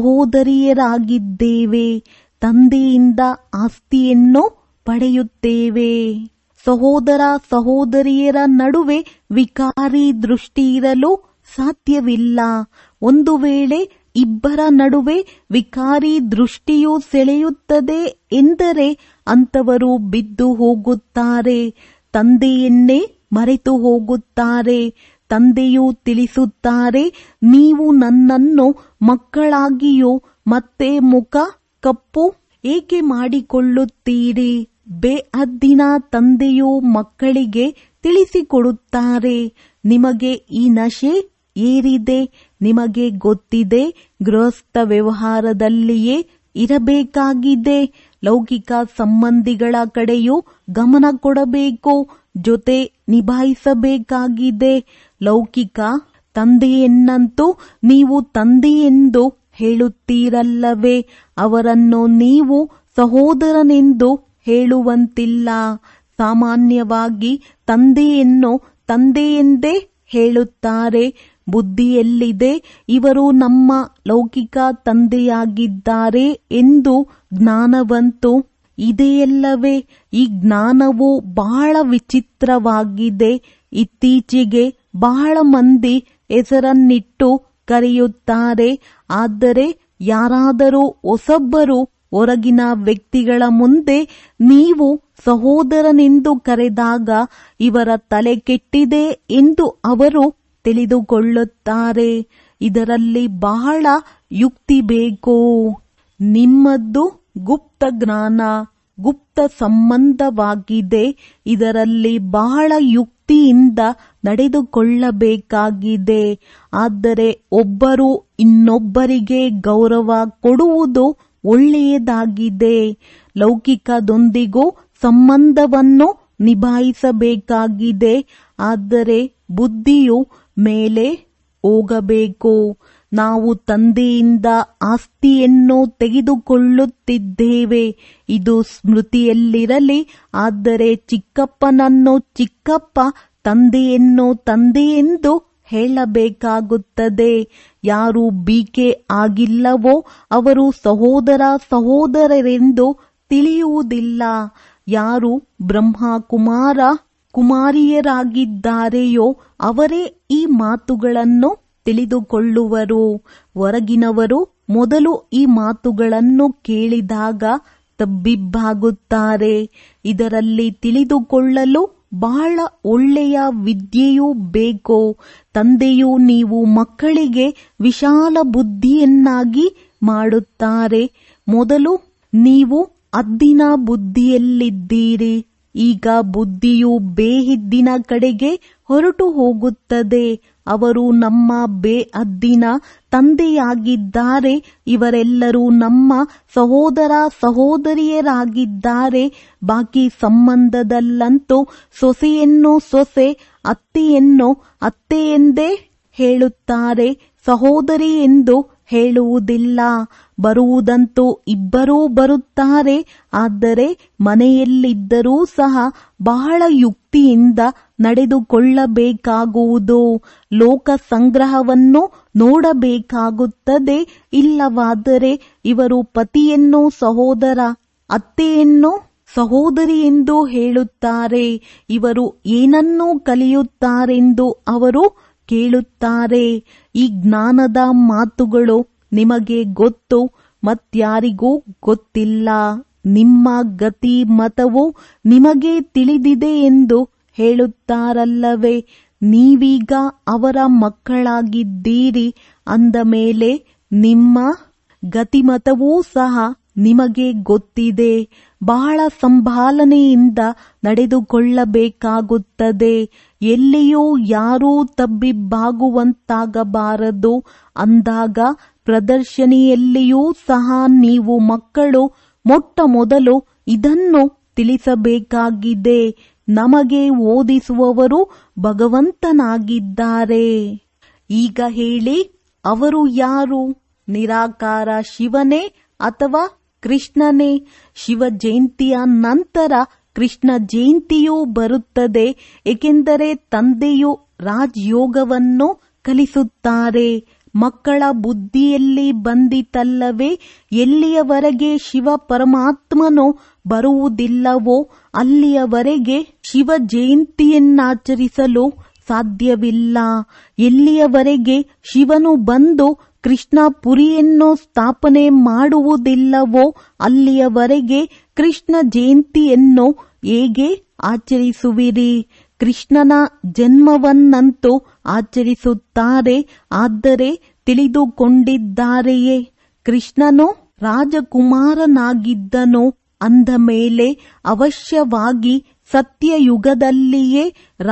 [SPEAKER 1] ಸಹೋದರಿಯರಾಗಿದ್ದೇವೆ ತಂದೆಯಿಂದ ಆಸ್ತಿಯನ್ನು ಪಡೆಯುತ್ತೇವೆ ಸಹೋದರ ಸಹೋದರಿಯರ ನಡುವೆ ವಿಕಾರಿ ದೃಷ್ಟಿ ಇರಲು ಸಾಧ್ಯವಿಲ್ಲ ಒಂದು ವೇಳೆ ಇಬ್ಬರ ನಡುವೆ ವಿಕಾರಿ ದೃಷ್ಟಿಯು ಸೆಳೆಯುತ್ತದೆ ಎಂದರೆ ಅಂತವರು ಬಿದ್ದು ಹೋಗುತ್ತಾರೆ ತಂದೆಯನ್ನೇ ಮರೆತು ಹೋಗುತ್ತಾರೆ ತಂದೆಯು ತಿಳಿಸುತ್ತಾರೆ ನೀವು ನನ್ನನ್ನು ಮಕ್ಕಳಾಗಿಯೋ ಮತ್ತೆ ಮುಖ ಕಪ್ಪು ಏಕೆ ಮಾಡಿಕೊಳ್ಳುತ್ತೀರಿ ಬೇಅದ್ದಿನ ತಂದೆಯು ಮಕ್ಕಳಿಗೆ ತಿಳಿಸಿಕೊಡುತ್ತಾರೆ ನಿಮಗೆ ಈ ನಶೆ ಏರಿದೆ ನಿಮಗೆ ಗೊತ್ತಿದೆ ಗೃಹಸ್ಥ ವ್ಯವಹಾರದಲ್ಲಿಯೇ ಇರಬೇಕಾಗಿದೆ ಲೌಕಿಕ ಸಂಬಂಧಿಗಳ ಕಡೆಯೂ ಗಮನ ಕೊಡಬೇಕು ಜೊತೆ ನಿಭಾಯಿಸಬೇಕಾಗಿದೆ ಲೌಕಿಕ ತಂದೆಯನ್ನಂತೂ ನೀವು ತಂದೆಯೆಂದು ಹೇಳುತ್ತೀರಲ್ಲವೇ ಅವರನ್ನು ನೀವು ಸಹೋದರನೆಂದು ಹೇಳುವಂತಿಲ್ಲ ಸಾಮಾನ್ಯವಾಗಿ ತಂದೆಯನ್ನು ತಂದೆಯೆಂದೇ ಹೇಳುತ್ತಾರೆ ಬುದ್ಧಿಯಲ್ಲಿದೆ ಇವರು ನಮ್ಮ ಲೌಕಿಕ ತಂದೆಯಾಗಿದ್ದಾರೆ ಎಂದು ಜ್ಞಾನವಂತೂ ಇದೆಯಲ್ಲವೇ ಈ ಜ್ಞಾನವು ಬಹಳ ವಿಚಿತ್ರವಾಗಿದೆ ಇತ್ತೀಚೆಗೆ ಬಹಳ ಮಂದಿ ಹೆಸರನ್ನಿಟ್ಟು ಕರೆಯುತ್ತಾರೆ ಆದರೆ ಯಾರಾದರೂ ಹೊಸಬ್ಬರು ಹೊರಗಿನ ವ್ಯಕ್ತಿಗಳ ಮುಂದೆ ನೀವು ಸಹೋದರನೆಂದು ಕರೆದಾಗ ಇವರ ತಲೆ ಕೆಟ್ಟಿದೆ ಎಂದು ಅವರು ತಿಳಿದುಕೊಳ್ಳುತ್ತಾರೆ ಇದರಲ್ಲಿ ಬಹಳ ಯುಕ್ತಿ ಬೇಕು ನಿಮ್ಮದ್ದು ಗುಪ್ತ ಜ್ಞಾನ ಗುಪ್ತ ಸಂಬಂಧವಾಗಿದೆ ಇದರಲ್ಲಿ ಬಹಳ ಯುಕ್ತಿಯಿಂದ ನಡೆದುಕೊಳ್ಳಬೇಕಾಗಿದೆ ಆದರೆ ಒಬ್ಬರು ಇನ್ನೊಬ್ಬರಿಗೆ ಗೌರವ ಕೊಡುವುದು ಒಳ್ಳೆಯದಾಗಿದೆ ಲೌಕಿಕದೊಂದಿಗೂ ಸಂಬಂಧವನ್ನು ನಿಭಾಯಿಸಬೇಕಾಗಿದೆ ಆದರೆ ಬುದ್ಧಿಯು ಮೇಲೆ ಹೋಗಬೇಕು ನಾವು ತಂದೆಯಿಂದ ಆಸ್ತಿಯನ್ನು ತೆಗೆದುಕೊಳ್ಳುತ್ತಿದ್ದೇವೆ ಇದು ಸ್ಮೃತಿಯಲ್ಲಿರಲಿ ಆದರೆ ಚಿಕ್ಕಪ್ಪನನ್ನು ಚಿಕ್ಕಪ್ಪ ತಂದೆಯನ್ನು ತಂದೆಯೆಂದು ಹೇಳಬೇಕಾಗುತ್ತದೆ ಯಾರು ಬೀಕೆ ಆಗಿಲ್ಲವೋ ಅವರು ಸಹೋದರ ಸಹೋದರರೆಂದು ತಿಳಿಯುವುದಿಲ್ಲ ಯಾರು ಬ್ರಹ್ಮ ಕುಮಾರ ಕುಮಾರಿಯರಾಗಿದ್ದಾರೆಯೋ ಅವರೇ ಈ ಮಾತುಗಳನ್ನು ತಿಳಿದುಕೊಳ್ಳುವರು ಹೊರಗಿನವರು ಮೊದಲು ಈ ಮಾತುಗಳನ್ನು ಕೇಳಿದಾಗ ತಬ್ಬಿಬ್ಬಾಗುತ್ತಾರೆ ಇದರಲ್ಲಿ ತಿಳಿದುಕೊಳ್ಳಲು ಬಹಳ ಒಳ್ಳೆಯ ವಿದ್ಯೆಯೂ ಬೇಕು ತಂದೆಯು ನೀವು ಮಕ್ಕಳಿಗೆ ವಿಶಾಲ ಬುದ್ಧಿಯನ್ನಾಗಿ ಮಾಡುತ್ತಾರೆ ಮೊದಲು ನೀವು ಅದ್ದಿನ ಬುದ್ಧಿಯಲ್ಲಿದ್ದೀರಿ ಈಗ ಬುದ್ಧಿಯು ಬೇಹಿದ್ದಿನ ಕಡೆಗೆ ಹೊರಟು ಹೋಗುತ್ತದೆ ಅವರು ನಮ್ಮ ಬೇ ಅದ್ದಿನ ತಂದೆಯಾಗಿದ್ದಾರೆ ಇವರೆಲ್ಲರೂ ನಮ್ಮ ಸಹೋದರ ಸಹೋದರಿಯರಾಗಿದ್ದಾರೆ ಬಾಕಿ ಸಂಬಂಧದಲ್ಲಂತೂ ಸೊಸೆಯನ್ನು ಸೊಸೆ ಅತ್ತೆಯನ್ನು ಅತ್ತೆ ಎಂದೇ ಹೇಳುತ್ತಾರೆ ಸಹೋದರಿ ಎಂದು ಹೇಳುವುದಿಲ್ಲ ಬರುವುದಂತೂ ಇಬ್ಬರೂ ಬರುತ್ತಾರೆ ಆದರೆ ಮನೆಯಲ್ಲಿದ್ದರೂ ಸಹ ಬಹಳ ಯುಕ್ತಿಯಿಂದ ನಡೆದುಕೊಳ್ಳಬೇಕಾಗುವುದು ಲೋಕ ಸಂಗ್ರಹವನ್ನು ನೋಡಬೇಕಾಗುತ್ತದೆ ಇಲ್ಲವಾದರೆ ಇವರು ಪತಿಯನ್ನು ಸಹೋದರ ಅತ್ತೆಯನ್ನು ಸಹೋದರಿ ಎಂದು ಹೇಳುತ್ತಾರೆ ಇವರು ಏನನ್ನೂ ಕಲಿಯುತ್ತಾರೆಂದು ಅವರು ಕೇಳುತ್ತಾರೆ ಈ ಜ್ಞಾನದ ಮಾತುಗಳು ನಿಮಗೆ ಗೊತ್ತು ಮತ್ಯಾರಿಗೂ ಗೊತ್ತಿಲ್ಲ ನಿಮ್ಮ ಗತಿ ಮತವು ನಿಮಗೆ ತಿಳಿದಿದೆ ಎಂದು ಹೇಳುತ್ತಾರಲ್ಲವೇ ನೀವೀಗ ಅವರ ಮಕ್ಕಳಾಗಿದ್ದೀರಿ ಅಂದ ಮೇಲೆ ನಿಮ್ಮ ಗತಿಮತವೂ ಸಹ ನಿಮಗೆ ಗೊತ್ತಿದೆ ಬಹಳ ಸಂಭಾಲನೆಯಿಂದ ನಡೆದುಕೊಳ್ಳಬೇಕಾಗುತ್ತದೆ ಎಲ್ಲಿಯೂ ಯಾರೂ ತಬ್ಬಿಬ್ಬಾಗುವಂತಾಗಬಾರದು ಅಂದಾಗ ಪ್ರದರ್ಶನಿಯಲ್ಲಿಯೂ ಸಹ ನೀವು ಮಕ್ಕಳು ಮೊಟ್ಟ ಮೊದಲು ಇದನ್ನು ತಿಳಿಸಬೇಕಾಗಿದೆ ನಮಗೆ ಓದಿಸುವವರು ಭಗವಂತನಾಗಿದ್ದಾರೆ ಈಗ ಹೇಳಿ ಅವರು ಯಾರು ನಿರಾಕಾರ ಶಿವನೇ ಅಥವಾ ಕೃಷ್ಣನೇ ಶಿವ ಜಯಂತಿಯ ನಂತರ ಕೃಷ್ಣ ಜಯಂತಿಯೂ ಬರುತ್ತದೆ ಏಕೆಂದರೆ ತಂದೆಯು ರಾಜಯೋಗವನ್ನು ಕಲಿಸುತ್ತಾರೆ ಮಕ್ಕಳ ಬುದ್ಧಿಯಲ್ಲಿ ಬಂದಿತಲ್ಲವೇ ಎಲ್ಲಿಯವರೆಗೆ ಶಿವ ಪರಮಾತ್ಮನು ಬರುವುದಿಲ್ಲವೋ ಅಲ್ಲಿಯವರೆಗೆ ಶಿವ ಜಯಂತಿಯನ್ನಾಚರಿಸಲು ಸಾಧ್ಯವಿಲ್ಲ ಎಲ್ಲಿಯವರೆಗೆ ಶಿವನು ಬಂದು ಕೃಷ್ಣ ಪುರಿಯನ್ನು ಸ್ಥಾಪನೆ ಮಾಡುವುದಿಲ್ಲವೋ ಅಲ್ಲಿಯವರೆಗೆ ಕೃಷ್ಣ ಜಯಂತಿಯನ್ನು ಹೇಗೆ ಆಚರಿಸುವಿರಿ ಕೃಷ್ಣನ ಜನ್ಮವನ್ನಂತೂ ಆಚರಿಸುತ್ತಾರೆ ಆದರೆ ತಿಳಿದುಕೊಂಡಿದ್ದಾರೆಯೇ ಕೃಷ್ಣನು ರಾಜಕುಮಾರನಾಗಿದ್ದನು ಅಂದ ಮೇಲೆ ಅವಶ್ಯವಾಗಿ ಸತ್ಯಯುಗದಲ್ಲಿಯೇ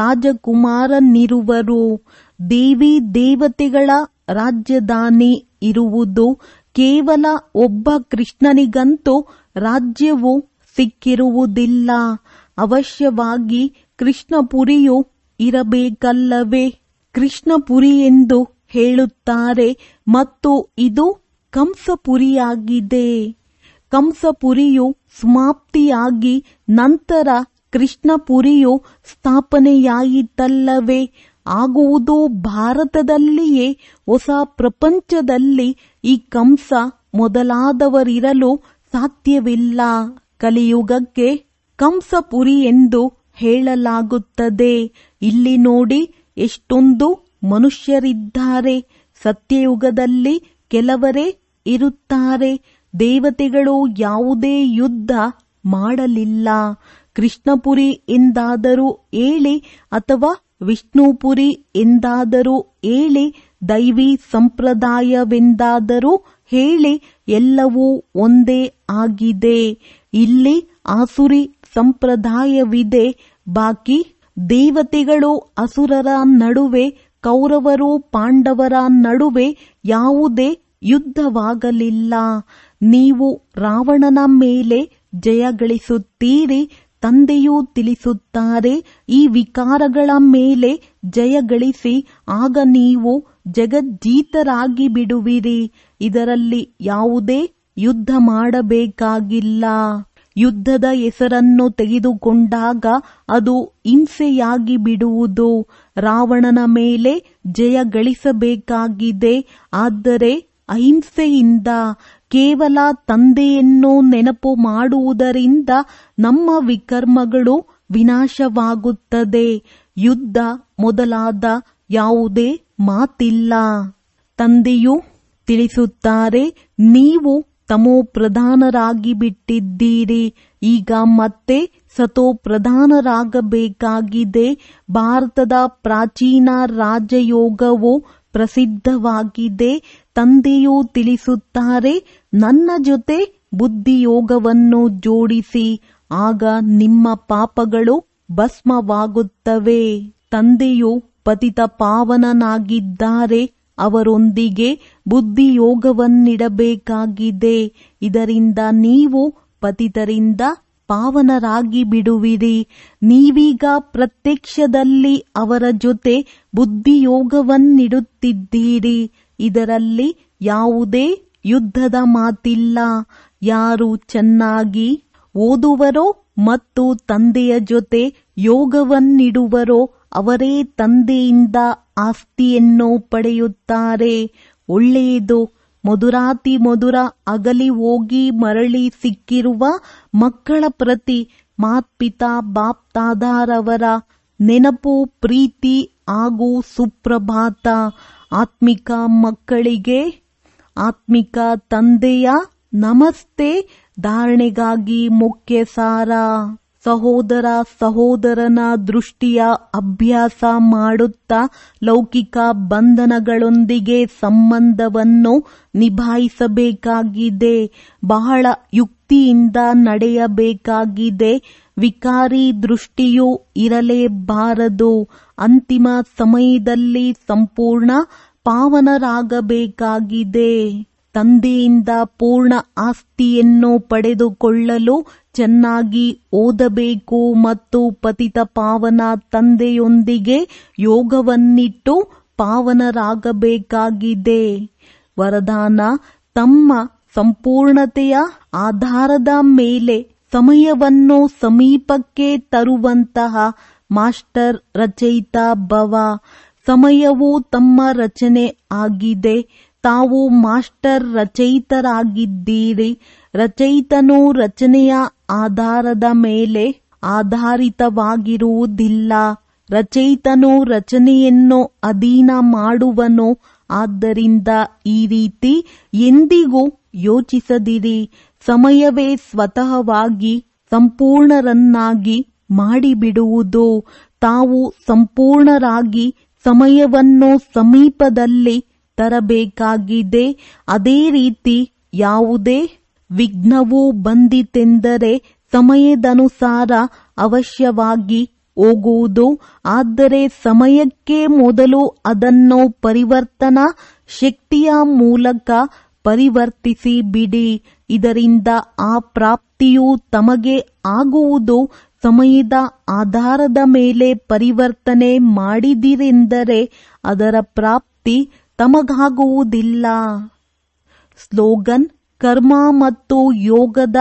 [SPEAKER 1] ರಾಜಕುಮಾರನಿರುವರು ದೇವಿ ದೇವತೆಗಳ ರಾಜ್ಯದಾನಿ ಇರುವುದು ಕೇವಲ ಒಬ್ಬ ಕೃಷ್ಣನಿಗಂತೂ ರಾಜ್ಯವು ಸಿಕ್ಕಿರುವುದಿಲ್ಲ ಅವಶ್ಯವಾಗಿ ಕೃಷ್ಣಪುರಿಯು ಇರಬೇಕಲ್ಲವೇ ಕೃಷ್ಣಪುರಿ ಎಂದು ಹೇಳುತ್ತಾರೆ ಮತ್ತು ಇದು ಕಂಸಪುರಿಯಾಗಿದೆ ಕಂಸಪುರಿಯು ಸಮಾಪ್ತಿಯಾಗಿ ನಂತರ ಕೃಷ್ಣಪುರಿಯು ಸ್ಥಾಪನೆಯಾಯಿತಲ್ಲವೇ ಆಗುವುದು ಭಾರತದಲ್ಲಿಯೇ ಹೊಸ ಪ್ರಪಂಚದಲ್ಲಿ ಈ ಕಂಸ ಮೊದಲಾದವರಿರಲು ಸಾಧ್ಯವಿಲ್ಲ ಕಲಿಯುಗಕ್ಕೆ ಕಂಸಪುರಿ ಎಂದು ಹೇಳಲಾಗುತ್ತದೆ ಇಲ್ಲಿ ನೋಡಿ ಎಷ್ಟೊಂದು ಮನುಷ್ಯರಿದ್ದಾರೆ ಸತ್ಯಯುಗದಲ್ಲಿ ಕೆಲವರೇ ಇರುತ್ತಾರೆ ದೇವತೆಗಳು ಯಾವುದೇ ಯುದ್ಧ ಮಾಡಲಿಲ್ಲ ಕೃಷ್ಣಪುರಿ ಎಂದಾದರೂ ಹೇಳಿ ಅಥವಾ ವಿಷ್ಣುಪುರಿ ಎಂದಾದರೂ ಹೇಳಿ ದೈವಿ ಸಂಪ್ರದಾಯವೆಂದಾದರೂ ಹೇಳಿ ಎಲ್ಲವೂ ಒಂದೇ ಆಗಿದೆ ಇಲ್ಲಿ ಆಸುರಿ ಸಂಪ್ರದಾಯವಿದೆ ಬಾಕಿ ದೇವತೆಗಳು ಅಸುರರ ನಡುವೆ ಕೌರವರು ಪಾಂಡವರ ನಡುವೆ ಯಾವುದೇ ಯುದ್ಧವಾಗಲಿಲ್ಲ ನೀವು ರಾವಣನ ಮೇಲೆ ಜಯ ಗಳಿಸುತ್ತೀರಿ ತಂದೆಯೂ ತಿಳಿಸುತ್ತಾರೆ ಈ ವಿಕಾರಗಳ ಮೇಲೆ ಜಯ ಗಳಿಸಿ ಆಗ ನೀವು ಜಗಜ್ಜೀತರಾಗಿ ಬಿಡುವಿರಿ ಇದರಲ್ಲಿ ಯಾವುದೇ ಯುದ್ಧ ಮಾಡಬೇಕಾಗಿಲ್ಲ ಯುದ್ಧದ ಹೆಸರನ್ನು ತೆಗೆದುಕೊಂಡಾಗ ಅದು ಹಿಂಸೆಯಾಗಿ ಬಿಡುವುದು ರಾವಣನ ಮೇಲೆ ಜಯ ಗಳಿಸಬೇಕಾಗಿದೆ ಆದರೆ ಅಹಿಂಸೆಯಿಂದ ಕೇವಲ ತಂದೆಯನ್ನು ನೆನಪು ಮಾಡುವುದರಿಂದ ನಮ್ಮ ವಿಕರ್ಮಗಳು ವಿನಾಶವಾಗುತ್ತದೆ ಯುದ್ಧ ಮೊದಲಾದ ಯಾವುದೇ ಮಾತಿಲ್ಲ ತಂದೆಯು ತಿಳಿಸುತ್ತಾರೆ ನೀವು ತಮೋ ಪ್ರಧಾನರಾಗಿ ಬಿಟ್ಟಿದ್ದೀರಿ ಈಗ ಮತ್ತೆ ಸತೋ ಪ್ರಧಾನರಾಗಬೇಕಾಗಿದೆ ಭಾರತದ ಪ್ರಾಚೀನ ರಾಜಯೋಗವು ಪ್ರಸಿದ್ಧವಾಗಿದೆ ತಂದೆಯು ತಿಳಿಸುತ್ತಾರೆ ನನ್ನ ಜೊತೆ ಬುದ್ಧಿಯೋಗವನ್ನು ಜೋಡಿಸಿ ಆಗ ನಿಮ್ಮ ಪಾಪಗಳು ಭಸ್ಮವಾಗುತ್ತವೆ ತಂದೆಯು ಪತಿತ ಪಾವನನಾಗಿದ್ದಾರೆ ಅವರೊಂದಿಗೆ ಬುದ್ಧಿಯೋಗವನ್ನಿಡಬೇಕಾಗಿದೆ ಇದರಿಂದ ನೀವು ಪತಿತರಿಂದ ಪಾವನರಾಗಿ ಬಿಡುವಿರಿ ನೀವೀಗ ಪ್ರತ್ಯಕ್ಷದಲ್ಲಿ ಅವರ ಜೊತೆ ಬುದ್ಧಿಯೋಗವನ್ನಿಡುತ್ತಿದ್ದೀರಿ ಇದರಲ್ಲಿ ಯಾವುದೇ ಯುದ್ಧದ ಮಾತಿಲ್ಲ ಯಾರು ಚೆನ್ನಾಗಿ ಓದುವರೋ ಮತ್ತು ತಂದೆಯ ಜೊತೆ ಯೋಗವನ್ನಿಡುವರೋ ಅವರೇ ತಂದೆಯಿಂದ ಆಸ್ತಿಯನ್ನು ಪಡೆಯುತ್ತಾರೆ ಒಳ್ಳೆಯದು ಮಧುರಾತಿ ಮಧುರ ಅಗಲಿ ಹೋಗಿ ಮರಳಿ ಸಿಕ್ಕಿರುವ ಮಕ್ಕಳ ಪ್ರತಿ ಮಾತ್ಪಿತಾ ಬಾಪ್ತಾದಾರವರ ನೆನಪು ಪ್ರೀತಿ ಹಾಗೂ ಸುಪ್ರಭಾತ ಆತ್ಮಿಕ ಮಕ್ಕಳಿಗೆ ಆತ್ಮಿಕ ತಂದೆಯ ನಮಸ್ತೆ ಧಾರಣೆಗಾಗಿ ಮುಖ್ಯ ಸಾರ ಸಹೋದರ ಸಹೋದರನ ದೃಷ್ಟಿಯ ಅಭ್ಯಾಸ ಮಾಡುತ್ತಾ ಲೌಕಿಕ ಬಂಧನಗಳೊಂದಿಗೆ ಸಂಬಂಧವನ್ನು ನಿಭಾಯಿಸಬೇಕಾಗಿದೆ ಬಹಳ ಯುಕ್ತಿಯಿಂದ ನಡೆಯಬೇಕಾಗಿದೆ ವಿಕಾರಿ ದೃಷ್ಟಿಯೂ ಇರಲೇಬಾರದು ಅಂತಿಮ ಸಮಯದಲ್ಲಿ ಸಂಪೂರ್ಣ ಪಾವನರಾಗಬೇಕಾಗಿದೆ ತಂದೆಯಿಂದ ಪೂರ್ಣ ಆಸ್ತಿಯನ್ನು ಪಡೆದುಕೊಳ್ಳಲು ಚೆನ್ನಾಗಿ ಓದಬೇಕು ಮತ್ತು ಪತಿತ ಪಾವನ ತಂದೆಯೊಂದಿಗೆ ಯೋಗವನ್ನಿಟ್ಟು ಪಾವನರಾಗಬೇಕಾಗಿದೆ ವರದಾನ ತಮ್ಮ ಸಂಪೂರ್ಣತೆಯ ಆಧಾರದ ಮೇಲೆ ಸಮಯವನ್ನು ಸಮೀಪಕ್ಕೆ ತರುವಂತಹ ಮಾಸ್ಟರ್ ರಚಯಿತ ಭವ ಸಮಯವು ತಮ್ಮ ರಚನೆ ಆಗಿದೆ ತಾವು ಮಾಸ್ಟರ್ ರಚಯಿತರಾಗಿದ್ದೀರಿ ರಚಯಿತನು ರಚನೆಯ ಆಧಾರದ ಮೇಲೆ ಆಧಾರಿತವಾಗಿರುವುದಿಲ್ಲ ರಚಯಿತನು ರಚನೆಯನ್ನು ಅಧೀನ ಮಾಡುವನು ಆದ್ದರಿಂದ ಈ ರೀತಿ ಎಂದಿಗೂ ಯೋಚಿಸದಿರಿ ಸಮಯವೇ ಸ್ವತಃವಾಗಿ ಸಂಪೂರ್ಣರನ್ನಾಗಿ ಮಾಡಿಬಿಡುವುದು ತಾವು ಸಂಪೂರ್ಣರಾಗಿ ಸಮಯವನ್ನು ಸಮೀಪದಲ್ಲಿ ತರಬೇಕಾಗಿದೆ ಅದೇ ರೀತಿ ಯಾವುದೇ ವಿಘ್ನವು ಬಂದಿತೆಂದರೆ ಸಮಯದನುಸಾರ ಅವಶ್ಯವಾಗಿ ಹೋಗುವುದು ಆದರೆ ಸಮಯಕ್ಕೆ ಮೊದಲು ಅದನ್ನು ಪರಿವರ್ತನಾ ಶಕ್ತಿಯ ಮೂಲಕ ಪರಿವರ್ತಿಸಿ ಬಿಡಿ ಇದರಿಂದ ಆ ಪ್ರಾಪ್ತಿಯು ತಮಗೆ ಆಗುವುದು ಸಮಯದ ಆಧಾರದ ಮೇಲೆ ಪರಿವರ್ತನೆ ಮಾಡಿದಿರೆಂದರೆ ಅದರ ಪ್ರಾಪ್ತಿ ತಮಗಾಗುವುದಿಲ್ಲ ಸ್ಲೋಗನ್ ಕರ್ಮ ಮತ್ತು ಯೋಗದ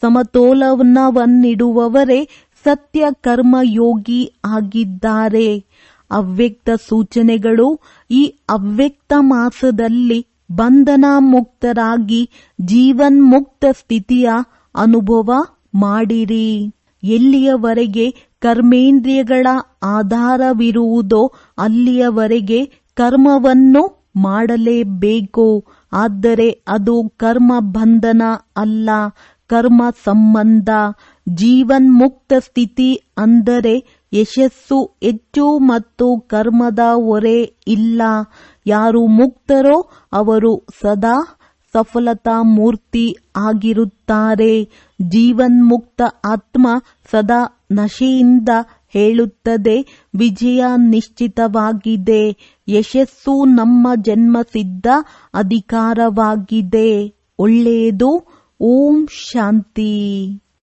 [SPEAKER 1] ಸಮತೋಲನವನ್ನಿಡುವವರೇ ಸತ್ಯ ಕರ್ಮಯೋಗಿ ಆಗಿದ್ದಾರೆ ಅವ್ಯಕ್ತ ಸೂಚನೆಗಳು ಈ ಅವ್ಯಕ್ತ ಮಾಸದಲ್ಲಿ ಬಂಧನ ಮುಕ್ತರಾಗಿ ಜೀವನ್ಮುಕ್ತ ಸ್ಥಿತಿಯ ಅನುಭವ ಮಾಡಿರಿ ಎಲ್ಲಿಯವರೆಗೆ ಕರ್ಮೇಂದ್ರಿಯಗಳ ಆಧಾರವಿರುವುದೋ ಅಲ್ಲಿಯವರೆಗೆ ಕರ್ಮವನ್ನು ಮಾಡಲೇಬೇಕು ಆದರೆ ಅದು ಕರ್ಮ ಬಂಧನ ಅಲ್ಲ ಕರ್ಮ ಸಂಬಂಧ ಜೀವನ್ಮುಕ್ತ ಸ್ಥಿತಿ ಅಂದರೆ ಯಶಸ್ಸು ಹೆಚ್ಚು ಮತ್ತು ಕರ್ಮದ ಹೊರೆ ಇಲ್ಲ ಯಾರು ಮುಕ್ತರೋ ಅವರು ಸದಾ ಸಫಲತಾ ಮೂರ್ತಿ ಆಗಿರುತ್ತಾರೆ ಜೀವನ್ಮುಕ್ತ ಆತ್ಮ ಸದಾ ನಶೆಯಿಂದ ಹೇಳುತ್ತದೆ ವಿಜಯ ನಿಶ್ಚಿತವಾಗಿದೆ ಯಶಸ್ಸು ನಮ್ಮ ಜನ್ಮಸಿದ್ಧ ಅಧಿಕಾರವಾಗಿದೆ ಒಳ್ಳೆಯದು ಓಂ ಶಾಂತಿ